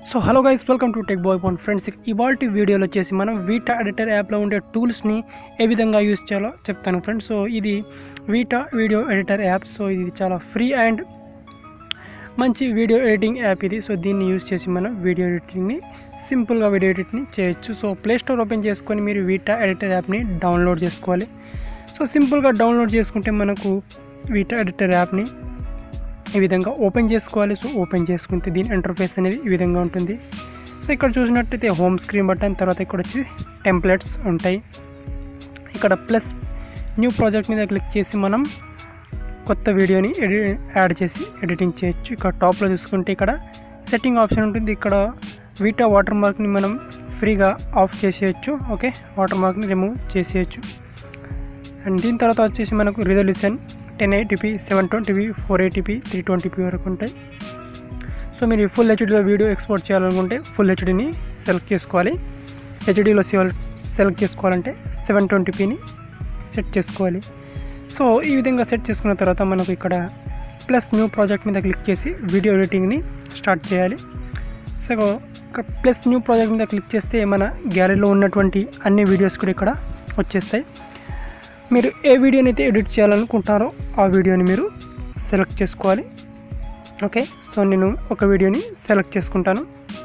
so hello guys welcome to tech boy point friends ఇవాళ వీడియోలో వచ్చేసి మనం వీటా ఎడిటర్ యాప్లో ఉండే టూల్స్ని ఏ విధంగా యూస్ చేయాలో చెప్తాను ఫ్రెండ్స్ సో ఇది Vita video editor app so ఇది చాలా ఫ్రీ అండ్ మంచి వీడియో ఎడిటింగ్ యాప్ ఇది సో దీన్ని యూస్ చేసి మనం వీడియో ఎడిటింగ్ని సింపుల్గా వీడియో ఎడిటింగ్ని చేయొచ్చు సో ప్లే స్టోర్ ఓపెన్ చేసుకొని మీరు వీటా ఎడిటర్ యాప్ని డౌన్లోడ్ చేసుకోవాలి సో సింపుల్గా డౌన్లోడ్ చేసుకుంటే మనకు వీటా ఎడిటర్ యాప్ని ఈ విధంగా ఓపెన్ చేసుకోవాలి సో ఓపెన్ చేసుకుంటే దీని ఇంటర్ఫేస్ అనేది ఈ విధంగా ఉంటుంది సో ఇక్కడ చూసినట్టయితే హోమ్ స్క్రీన్ బటన్ తర్వాత ఇక్కడ వచ్చి టెంప్లెట్స్ ఉంటాయి ఇక్కడ ప్లస్ న్యూ ప్రాజెక్ట్ మీద క్లిక్ చేసి మనం కొత్త వీడియోని ఎడి యాడ్ చేసి ఎడిటింగ్ చేయొచ్చు ఇక్కడ టాప్లో చూసుకుంటే ఇక్కడ సెట్టింగ్ ఆప్షన్ ఉంటుంది ఇక్కడ వీటా వాటర్ మార్క్ని మనం ఫ్రీగా ఆఫ్ చేసేయచ్చు ఓకే వాటర్ మార్క్ని రిమూవ్ చేసేయచ్చు అండ్ దీని తర్వాత వచ్చేసి మనకు resolution ten eighty p seven twenty p four eighty p three twenty p వరకు ఉంటాయి సో మీరు ఫుల్ హెచ్డీలో వీడియో ఎక్స్పోర్ట్ చేయాలనుకుంటే ఫుల్ హెచ్డీని సెలెక్ట్ చేసుకోవాలి హెచ్డీలో సెలెక్ట్ చేసుకోవాలంటే సెవెన్ ట్వంటీపీని సెట్ చేసుకోవాలి సో ఈ విధంగా సెట్ చేసుకున్న తర్వాత మనకు ఇక్కడ ప్లస్ న్యూ ప్రాజెక్ట్ మీద క్లిక్ చేసి వీడియో ఎడిటింగ్ని స్టార్ట్ చేయాలి సో ఇక్కడ ప్లస్ న్యూ ప్రాజెక్ట్ మీద క్లిక్ చేస్తే మన గ్యాలరీలో ఉన్నటువంటి అన్ని వీడియోస్ కూడా ఇక్కడ వచ్చేస్తాయి మీరు ఏ వీడియోని అయితే ఎడిట్ చేయాలనుకుంటారో ఆ వీడియోని మీరు సెలెక్ట్ చేసుకోవాలి ఓకే సో నేను ఒక వీడియోని సెలెక్ట్ చేసుకుంటాను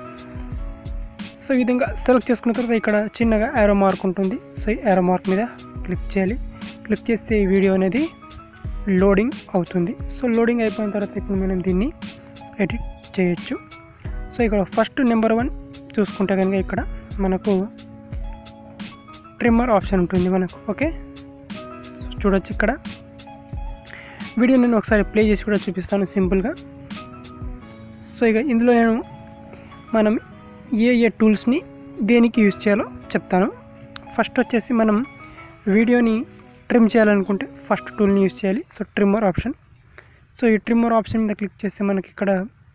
సో ఈ విధంగా సెలెక్ట్ చేసుకున్న తర్వాత ఇక్కడ చిన్నగా యారో మార్క్ ఉంటుంది సో ఈ యారో మార్క్ మీద క్లిక్ చేయాలి క్లిక్ చేస్తే ఈ వీడియో అనేది లోడింగ్ అవుతుంది సో లోడింగ్ అయిపోయిన తర్వాత ఇప్పుడు మనం దీన్ని ఎడిట్ చేయొచ్చు సో ఇక్కడ ఫస్ట్ నెంబర్ వన్ చూసుకుంటే కనుక ఇక్కడ మనకు ట్రిమ్మర్ ఆప్షన్ ఉంటుంది మనకు ఓకే సో చూడొచ్చు ఇక్కడ వీడియో నేను ఒకసారి ప్లే చేసి కూడా చూపిస్తాను సింపుల్గా సో ఇక ఇందులో నేను మనం ఏ ఏ టూల్స్ని దేనికి యూజ్ చేయాలో చెప్తాను ఫస్ట్ వచ్చేసి మనం వీడియోని ట్రిమ్ చేయాలనుకుంటే ఫస్ట్ టూల్ని యూజ్ చేయాలి సో ట్రిమ్మర్ ఆప్షన్ సో ఈ ట్రిమ్మర్ ఆప్షన్ మీద క్లిక్ చేస్తే మనకి ఇక్కడ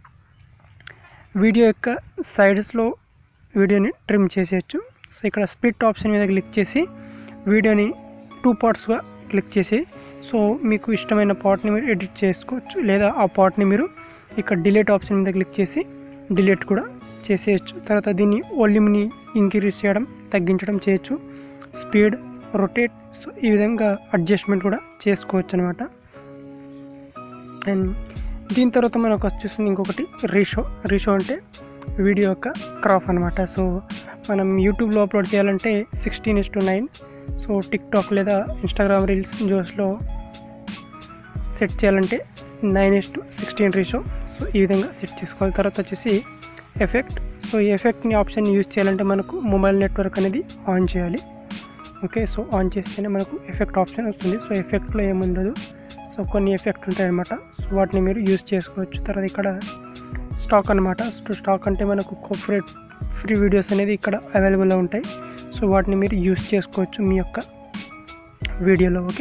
వీడియో యొక్క సైడ్స్లో వీడియోని ట్రిమ్ చేసేయచ్చు సో ఇక్కడ స్ప్లిట్ ఆప్షన్ మీద క్లిక్ చేసి వీడియోని టూ పార్ట్స్గా క్లిక్ చేసి సో మీకు ఇష్టమైన పార్ట్ని మీరు ఎడిట్ చేసుకోవచ్చు లేదా ఆ పార్ట్ని మీరు ఇక్కడ డిలీట్ ఆప్షన్ మీద క్లిక్ చేసి డిలీట్ కూడా చేసేయచ్చు తర్వాత దీన్ని వాల్యూమ్ని ఇంక్రీజ్ చేయడం తగ్గించడం చేయొచ్చు స్పీడ్ రొటేట్ సో ఈ విధంగా అడ్జస్ట్మెంట్ కూడా చేసుకోవచ్చు అనమాట అండ్ దీని తర్వాత మనకు వచ్చేసింది ఇంకొకటి రీషో రీషో అంటే వీడియో యొక్క క్రాఫ్ అనమాట సో మనం యూట్యూబ్లో అప్లోడ్ చేయాలంటే sixteen is to nine so TikTok లేదా ఇన్స్టాగ్రామ్ రీల్స్ జోస్లో సెట్ చేయాలంటే nine is to sixteen ratio so ఈ విధంగా సెట్ చేసుకోవాలి తర్వాత వచ్చేసి ఎఫెక్ట్ సో ఈ ఎఫెక్ట్ని ఆప్షన్ యూజ్ చేయాలంటే మనకు మొబైల్ నెట్వర్క్ అనేది ఆన్ చేయాలి ఓకే సో ఆన్ చేస్తేనే మనకు ఎఫెక్ట్ ఆప్షన్ వస్తుంది సో ఎఫెక్ట్లో ఏముండదు సో కొన్ని ఎఫెక్ట్ ఉంటాయి అనమాట సో వాటిని మీరు యూజ్ చేసుకోవచ్చు తర్వాత ఇక్కడ స్టాక్ అనమాట సో స్టాక్ అంటే మనకు కాపరేట్ ఫ్రీ వీడియోస్ అనేది ఇక్కడ అవైలబుల్లో ఉంటాయి సో వాటిని మీరు యూజ్ చేసుకోవచ్చు మీ యొక్క వీడియోలో ఓకే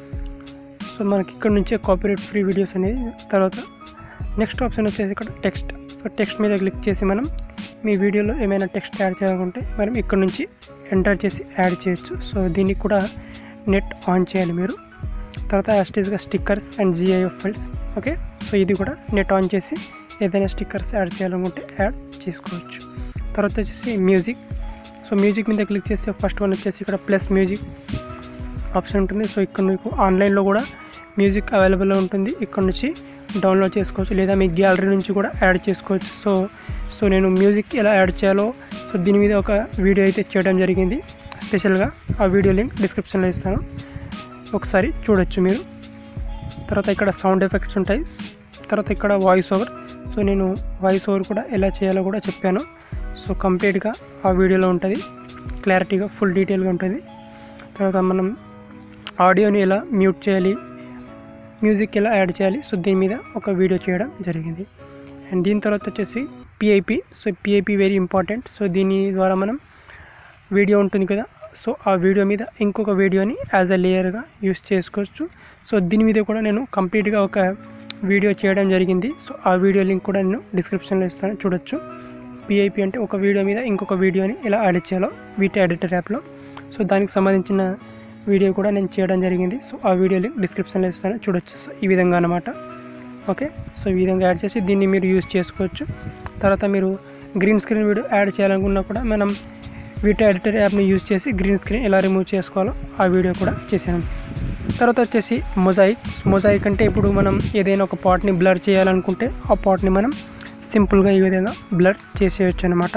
సో మనకి ఇక్కడ నుంచే కాపరేట్ ఫ్రీ వీడియోస్ అనేది తర్వాత నెక్స్ట్ ఆప్షన్ వచ్చేసి ఇక్కడ టెక్స్ట్ సో టెక్స్ట్ మీద క్లిక్ చేసి మనం మీ వీడియోలో ఏమైనా టెక్స్ట్ యాడ్ చేయాలనుకుంటే మనం ఇక్కడ నుంచి ఎంటర్ చేసి యాడ్ చేయొచ్చు సో దీనికి కూడా నెట్ ఆన్ చేయాలి మీరు తర్వాత యాస్టీస్గా stickers and GIF files okay so ఇది కూడా నెట్ ఆన్ చేసి ఏదైనా స్టిక్కర్స్ యాడ్ చేయాలనుకుంటే యాడ్ చేసుకోవచ్చు తర్వాత వచ్చేసి మ్యూజిక్ సో మ్యూజిక్ మీద క్లిక్ చేస్తే ఫస్ట్ వన్ వచ్చేసి ఇక్కడ ప్లస్ మ్యూజిక్ ఆప్షన్ ఉంటుంది సో ఇక్కడ మీకు ఆన్లైన్లో కూడా మ్యూజిక్ అవైలబుల్లో ఉంటుంది ఇక్కడ నుంచి డౌన్లోడ్ చేసుకోవచ్చు లేదా మీ గ్యాలరీ నుంచి కూడా యాడ్ చేసుకోవచ్చు సో సో నేను మ్యూజిక్ ఎలా యాడ్ చేయాలో సో దీని మీద ఒక వీడియో అయితే చేయడం జరిగింది స్పెషల్గా ఆ వీడియో లింక్ డిస్క్రిప్షన్లో ఇస్తాను ఒకసారి చూడొచ్చు మీరు తర్వాత ఇక్కడ సౌండ్ ఎఫెక్ట్స్ ఉంటాయి తర్వాత ఇక్కడ వాయిస్ ఓవర్ సో నేను వాయిస్ ఓవర్ కూడా ఎలా చేయాలో కూడా చెప్పాను సో కంప్లీట్గా ఆ వీడియోలో ఉంటుంది క్లారిటీగా ఫుల్ డీటెయిల్గా ఉంటుంది తర్వాత మనం ఆడియోని ఎలా మ్యూట్ చేయాలి మ్యూజిక్ ఎలా యాడ్ చేయాలి సో దీని మీద ఒక వీడియో చేయడం జరిగింది అండ్ దీని తర్వాత వచ్చేసి PIP so PIP very important so దీని ద్వారా మనం వీడియో ఉంటుంది కదా సో ఆ వీడియో మీద ఇంకొక వీడియోని యాజ్ అ లేయర్గా యూస్ చేసుకోవచ్చు సో దీని మీద కూడా నేను కంప్లీట్గా ఒక వీడియో చేయడం జరిగింది సో ఆ వీడియో లింక్ కూడా నేను డిస్క్రిప్షన్లో ఇస్తాను చూడొచ్చు పిఐపి అంటే ఒక వీడియో మీద ఇంకొక వీడియోని ఎలా యాడ్ చేయాలో వీటి ఎడిటర్ యాప్లో సో దానికి సంబంధించిన వీడియో కూడా నేను చేయడం జరిగింది సో ఆ వీడియో లింక్ డిస్క్రిప్షన్లో ఇస్తాను చూడొచ్చు సో ఈ విధంగా అనమాట ఓకే సో ఈ విధంగా యాడ్ చేసి దీన్ని మీరు యూజ్ చేసుకోవచ్చు తర్వాత మీరు గ్రీన్ స్క్రీన్ వీడియో యాడ్ చేయాలనుకున్నా కూడా మనం వీటా ఎడిటర్ యాప్ని యూజ్ చేసి గ్రీన్ స్క్రీన్ ఎలా రిమూవ్ చేసుకోవాలో ఆ వీడియో కూడా చేశాను తర్వాత వచ్చేసి మొజాయిక్ మొజాయిక్ అంటే ఇప్పుడు మనం ఏదైనా ఒక పార్ట్ని బ్లర్ చేయాలనుకుంటే ఆ పార్ట్ని మనం సింపుల్గా ఈ విధంగా బ్లర్ చేసేయచ్చు అనమాట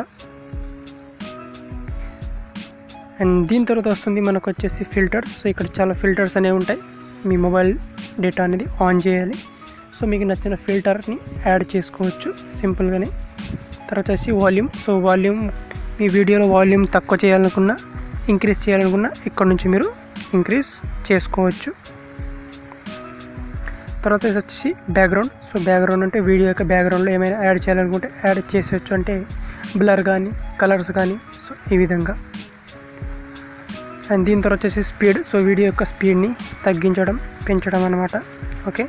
అండ్ దీని తర్వాత వస్తుంది మనకు వచ్చేసి ఫిల్టర్స్ సో ఇక్కడ చాలా ఫిల్టర్స్ అనేవి ఉంటాయి మీ మొబైల్ డేటా అనేది ఆన్ చేయాలి సో మీకు నచ్చిన ఫిల్టర్ని యాడ్ చేసుకోవచ్చు సింపుల్గానే తర్వాత వచ్చి వాల్యూమ్ సో వాల్యూమ్ మీ వీడియోలో వాల్యూమ్ తక్కువ చేయాలనుకున్నా ఇంక్రీజ్ చేయాలనుకున్నా ఇక్కడ నుంచి మీరు ఇంక్రీజ్ చేసుకోవచ్చు తర్వాత వచ్చేసి బ్యాక్గ్రౌండ్ సో బ్యాక్గ్రౌండ్ అంటే వీడియో యొక్క బ్యాక్గ్రౌండ్లో ఏమైనా యాడ్ చేయాలనుకుంటే యాడ్ చేసేయచ్చు అంటే బ్లర్ కానీ కలర్స్ కానీ సో ఈ విధంగా అండ్ దీని తర్వాత వచ్చేసి స్పీడ్ సో వీడియో యొక్క స్పీడ్ని తగ్గించడం పెంచడం అనమాట ఓకే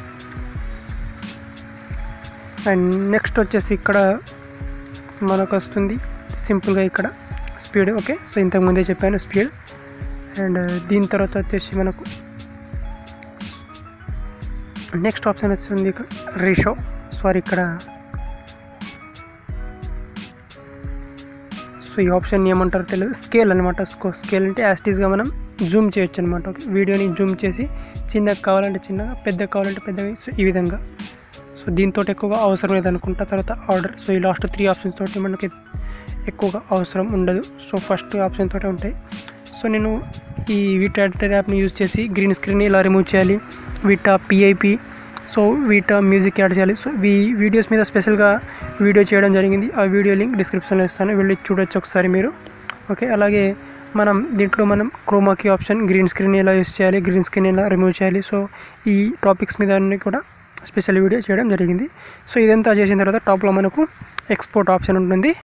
అండ్ నెక్స్ట్ వచ్చేసి ఇక్కడ మనకు వస్తుంది సింపుల్గా ఇక్కడ స్పీడ్ ఓకే సో ఇంతకుముందే చెప్పాను స్పీడ్ అండ్ దీని తర్వాత వచ్చేసి మనకు నెక్స్ట్ ఆప్షన్ వస్తుంది రేషో సారీ ఇక్కడ సో ఈ ఆప్షన్ ఏమంటారో తెలియదు స్కేల్ అనమాట స్కేల్ అంటే యాస్టీస్గా మనం జూమ్ చేయొచ్చు అనమాట ఓకే వీడియోని జూమ్ చేసి చిన్నగా కావాలంటే చిన్నగా పెద్దగా కావాలంటే పెద్దగా సో ఈ విధంగా సో దీంతో ఎక్కువగా అవసరం లేదనుకుంటా తర్వాత ఆర్డర్ సో ఈ లాస్ట్ త్రీ ఆప్షన్స్ తోటి మనకి ఎక్కువగా అవసరం ఉండదు సో ఫస్ట్ ఆప్షన్ తోటే ఉంటాయి సో నేను ఈ వీటా ఎడిటర్ యాప్ని యూజ్ చేసి గ్రీన్ స్క్రీన్ ఇలా రిమూవ్ చేయాలి Vita PIP so Vita music add చేయాలి సో ఈ వీడియోస్ మీద స్పెషల్గా వీడియో చేయడం జరిగింది ఆ వీడియో లింక్ డిస్క్రిప్షన్లో ఇస్తాను వెళ్ళి చూడొచ్చు ఒకసారి మీరు ఓకే అలాగే మనం దీంట్లో మనం క్రోమాకి ఆప్షన్ గ్రీన్ స్క్రీన్ ఎలా యూస్ చేయాలి గ్రీన్ స్క్రీన్ ఎలా రిమూవ్ చేయాలి సో ఈ టాపిక్స్ మీద అన్ని కూడా స్పెషల్ వీడియో చేయడం జరిగింది సో ఇదంతా చేసిన తర్వాత టాప్లో మనకు ఎక్స్పోర్ట్ ఆప్షన్ ఉంటుంది